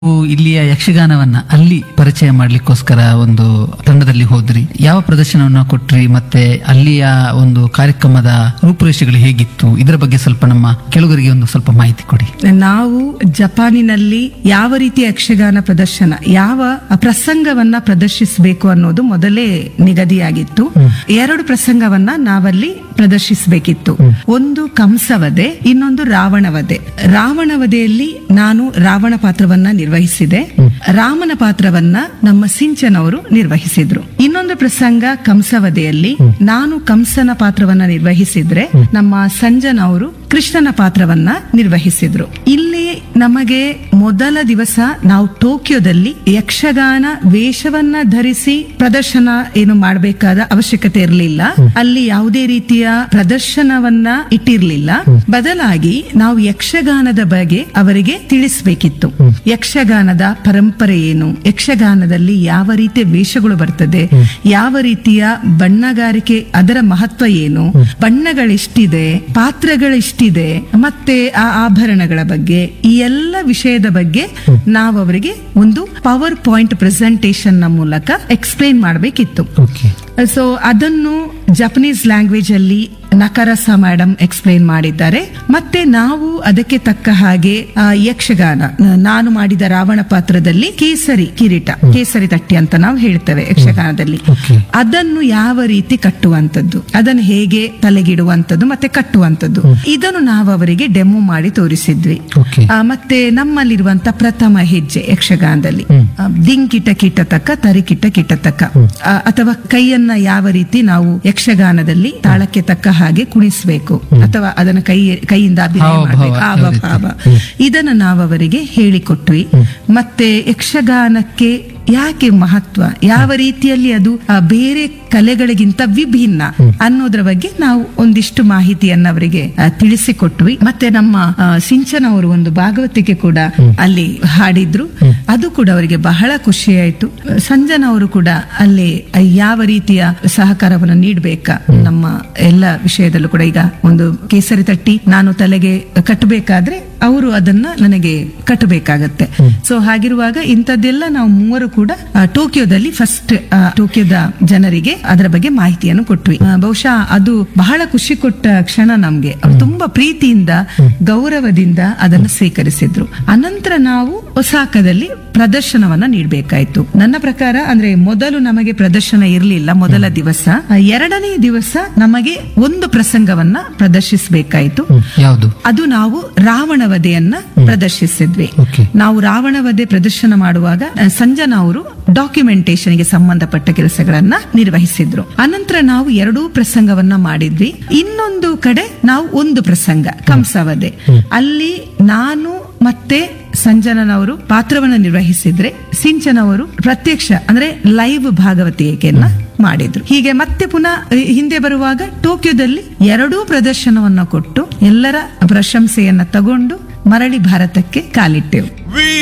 ನೀವು ಇಲ್ಲಿಯ ಯಕ್ಷಗಾನವನ್ನ ಅಲ್ಲಿ ಪರಿಚಯ ಮಾಡ್ಲಿಕ್ಕೋಸ್ಕರ ಒಂದು ತಂಡದಲ್ಲಿ ಹೋದ್ರಿ ಯಾವ ಪ್ರದರ್ಶನವನ್ನ ಕೊಟ್ರಿ ಮತ್ತೆ ಅಲ್ಲಿಯ ಒಂದು ಕಾರ್ಯಕ್ರಮದ ರೂಪುರೇಷೆಗಳು ಹೇಗಿತ್ತು ಇದರ ಬಗ್ಗೆ ಸ್ವಲ್ಪ ನಮ್ಮ ಕೆಳಗರಿಗೆ ಒಂದು ಸ್ವಲ್ಪ ಮಾಹಿತಿ ಕೊಡಿ ನಾವು ಜಪಾನಿನಲ್ಲಿ ಯಾವ ರೀತಿಯ ಯಕ್ಷಗಾನ ಪ್ರದರ್ಶನ ಯಾವ ಪ್ರಸಂಗವನ್ನ ಪ್ರದರ್ಶಿಸಬೇಕು ಅನ್ನೋದು ಮೊದಲೇ ನಿಗದಿಯಾಗಿತ್ತು ಎರಡು ಪ್ರಸಂಗವನ್ನ ನಾವಲ್ಲಿ ಪ್ರದರ್ಶಿಸಬೇಕಿತ್ತು ಒಂದು ಕಂಸವಧೆ ಇನ್ನೊಂದು ರಾವಣವಧೆ ರಾವಣವಧೆಯಲ್ಲಿ ನಾನು ರಾವಣ ಪಾತ್ರವನ್ನ ನಿರ್ವಹಿಸಿದೆ ರಾಮನ ಪಾತ್ರವನ್ನ ನಮ್ಮ ಸಿಂಚನ್ ಅವರು ನಿರ್ವಹಿಸಿದ್ರು ಇನ್ನೊಂದು ಪ್ರಸಂಗ ಕಂಸವಧೆಯಲ್ಲಿ ನಾನು ಕಂಸನ ಪಾತ್ರವನ್ನ ನಿರ್ವಹಿಸಿದ್ರೆ ನಮ್ಮ ಸಂಜನ್ ಅವರು ಕೃಷ್ಣನ ಪಾತ್ರವನ್ನ ನಿರ್ವಹಿಸಿದ್ರು ಇಲ್ಲಿ ನಮಗೆ ಮೊದಲ ದಿವಸ ನಾವು ಟೋಕಿಯೋದಲ್ಲಿ ಯಕ್ಷಗಾನ ವೇಷವನ್ನ ಧರಿಸಿ ಪ್ರದರ್ಶನ ಏನು ಮಾಡಬೇಕಾದ ಅವಶ್ಯಕತೆ ಇರಲಿಲ್ಲ ಅಲ್ಲಿ ಯಾವುದೇ ರೀತಿಯ ಪ್ರದರ್ಶನವನ್ನ ಇಟ್ಟಿರ್ಲಿಲ್ಲ ಬದಲಾಗಿ ನಾವು ಯಕ್ಷಗಾನದ ಬಗ್ಗೆ ಅವರಿಗೆ ತಿಳಿಸಬೇಕಿತ್ತು ಯಕ್ಷಗಾನದ ಪರಂಪರೆ ಏನು ಯಕ್ಷಗಾನದಲ್ಲಿ ಯಾವ ರೀತಿಯ ವೇಷಗಳು ಬರ್ತದೆ ಯಾವ ರೀತಿಯ ಬಣ್ಣಗಾರಿಕೆ ಅದರ ಮಹತ್ವ ಏನು ಬಣ್ಣಗಳೆಷ್ಟಿದೆ ಪಾತ್ರಗಳೆಷ್ಟಿದೆ ಮತ್ತೆ ಆ ಆಭರಣಗಳ ಬಗ್ಗೆ ಈ ಎಲ್ಲ ವಿಷಯದ ಬಗ್ಗೆ ನಾವು ಅವರಿಗೆ ಒಂದು ಪವರ್ ಪಾಯಿಂಟ್ ಪ್ರೆಸೆಂಟೇಶನ್ ನ ಮೂಲಕ ಎಕ್ಸ್ಪ್ಲೇನ್ ಮಾಡಬೇಕಿತ್ತು ಓಕೆ ಸೊ ಅದನ್ನು ಜಪನೀಸ್ ಲ್ಯಾಂಗ್ವೇಜ್ ಅಲ್ಲಿ ನಕರಸ ಮೇಡಮ್ ಎಕ್ಸ್ಪ್ಲೇನ್ ಮಾಡಿದ್ದಾರೆ ಮತ್ತೆ ನಾವು ಅದಕ್ಕೆ ತಕ್ಕ ಹಾಗೆ ಆ, ಯಕ್ಷಗಾನ ನ- ನಾನು ಮಾಡಿದ ರಾವಣ ಪಾತ್ರದಲ್ಲಿ ಕೇಸರಿ ಕಿರೀಟ ಕೇಸರಿ ತಟ್ಟಿ ಅಂತ ನಾವು ಹೇಳ್ತೇವೆ ಯಕ್ಷಗಾನದಲ್ಲಿ ಓಕೆ ಅದನ್ನು ಯಾವ ರೀತಿ ಕಟ್ಟುವಂತದ್ದು ಅದನ್ನು ಹೇಗೆ ತಲೆಗಿಡುವಂತದ್ದು ಮತ್ತೆ ಕಟ್ಟುವಂತದ್ದು ಇದನ್ನು ನಾವು ಅವರಿಗೆ ಡೆಮೋ ಮಾಡಿ ತೋರಿಸಿದ್ವಿ ಓಕೆ ಆ, ಮತ್ತೆ ನಮ್ಮಲ್ಲಿರುವಂತ ಪ್ರಥಮ ಹೆಜ್ಜೆ ಯಕ್ಷಗಾನದಲ್ಲಿ ಆ, ದಿಂಕಿಟ ಕಿಟತಕ್ಕ ತರಿಕಿಟ ಕಿಟತಕ್ಕ ಆ, ಅಥವಾ ಕೈಯನ್ನ ಯಾವ ರೀತಿ ನಾವು ಯಕ್ಷಗಾನದಲ್ಲಿ ತಾಳಕ್ಕೆ ತಕ್ಕ ಹಾಗೆ ಕುಣಿಸ್ಬೇಕು ಅಥವಾ ಅದನ್ನ ಕೈ ಕೈಯಿಂದ ಅಭಿನಯ ಹಾವ, ಮಾಡ್ಬೇಕು ಭಾವ, ಹಾವ, ಯಾವ ರೀತಿ? ಭಾವ. ಇದನ್ನ ನಾವು ಅವರಿಗೆ ಹೇಳಿಕೊಟ್ವಿ ಮತ್ತೆ ಯಕ್ಷಗಾನಕ್ಕೆ ಯಾಕೆ ಮಹತ್ವ ಯಾವ ರೀತಿಯಲ್ಲಿ ಅದು ಆ, ಬೇರೆ ಕಲೆಗಳಿಗಿಂತ ವಿಭಿನ್ನ ಅನ್ನೋದ್ರ ಬಗ್ಗೆ ನಾವು ಒಂದಿಷ್ಟು ಮಾಹಿತಿಯನ್ನ ಅವರಿಗೆ ಆ, ತಿಳಿಸಿಕೊಟ್ವಿ ಮತ್ತೆ ನಮ್ಮ ಆ, ಸಿಂಚನ ಅವರು ಒಂದು ಭಾಗವತಿಕೆ ಕೂಡ ಅಲ್ಲಿ ಹಾಡಿದ್ರು ಅದು ಕೂಡ ಅವರಿಗೆ ಬಹಳ ಖುಷಿಯಾಯಿತು ಸಂಜನ ಅವರು ಕೂಡ ಅಲ್ಲಿ ಆ, ಯಾವ ರೀತಿಯ ಸಹಕಾರವನ್ನು ನೀಡಬೇಕಾ ನಮ್ಮ ಎಲ್ಲ ವಿಷಯದಲ್ಲೂ ಕೂಡ ಈಗ ಒಂದು ಕೇಸರಿ ತಟ್ಟಿ ನಾನು ತಲೆಗೆ ಕಟ್ಟಬೇಕಾದ್ರೆ ಅವರು ಅದನ್ನ ನನಗೆ ಕಟ್ಟಬೇಕಾಗತ್ತೆ ಸೊ ಹಾಗಿರುವಾಗ ಇಂಥದ್ದೆಲ್ಲ ನಾವು ಮೂವರು ಕೂಡ ಆ, ಟೋಕಿಯೋದಲ್ಲಿ ಫಸ್ಟ್ ಟೋಕಿಯೋದ ಜನರಿಗೆ ಅದರ ಬಗ್ಗೆ ಮಾಹಿತಿಯನ್ನು ಕೊಟ್ವಿ ಆ, ಬಹುಶಃ ಅದು ಬಹಳ ಖುಷಿ ಕೊಟ್ಟ ಕ್ಷಣ ನಮ್ಗೆ ಅವ್ರು ತುಂಬಾ ಪ್ರೀತಿಯಿಂದ ಗೌರವದಿಂದ ಅದನ್ನು ಸ್ವೀಕರಿಸಿದ್ರು ಅನಂತರ ನಾವು ಒಸಾಕದಲ್ಲಿ ಪ್ರದರ್ಶನವನ್ನ ನೀಡಬೇಕಾಯ್ತು ನನ್ನ ಪ್ರಕಾರ ಅಂದ್ರೆ ಮೊದಲು ನಮಗೆ ಪ್ರದರ್ಶನ ಇರಲಿಲ್ಲ ಮೊದಲ ದಿವಸ ಆ, ಎರಡನೇ ದಿವಸ ನಮಗೆ ಒಂದು ಪ್ರಸಂಗವನ್ನ ಪ್ರದರ್ಶಿಸಬೇಕಾಯ್ತು ಯಾವುದು ಅದು ನಾವು ರಾವಣ ವಧೆಯನ್ನ ಪ್ರದರ್ಶಿಸಿದ್ವಿ ಓಕೆ ನಾವು ರಾವಣ ವಧೆ ಪ್ರದರ್ಶನ ಮಾಡುವಾಗ ಆ, ಸಂಜನಾ ಅವರು ಡಾಕ್ಯುಮೆಂಟೇಶನ್ ಗೆ ಸಂಬಂಧಪಟ್ಟ ಕೆಲಸಗಳನ್ನ ನಿರ್ವಹಿಸಿದ್ರು ಅನಂತರ ನಾವು ಎರಡೂ ಪ್ರಸಂಗವನ್ನ ಮಾಡಿದ್ವಿ ಇನ್ನೊಂದು ಕಡೆ ನಾವು ಒಂದು ಪ್ರಸಂಗ ಕಂಸವಧೆ ಅಲ್ಲಿ ನಾನು ಮತ್ತೆ ಸಂಜನನವರು ಪಾತ್ರವನ್ನು ನಿರ್ವಹಿಸಿದ್ರೆ ಸಿಂಚನವರು ಪ್ರತ್ಯಕ್ಷ ಅಂದ್ರೆ ಲೈವ್ ಭಾಗವತಿಕೆಯನ್ನ ಮಾಡಿದ್ರು ಹೀಗೆ ಮತ್ತೆ ಪುನಃ ಹಿಂದೆ ಬರುವಾಗ ಟೋಕಿಯೋದಲ್ಲಿ ಎರಡೂ ಪ್ರದರ್ಶನವನ್ನ ಕೊಟ್ಟು ಎಲ್ಲರ ಪ್ರಶಂಸೆಯನ್ನ ತಗೊಂಡು ಮರಳಿ ಭಾರತಕ್ಕೆ ಕಾಲಿಟ್ಟೆವು We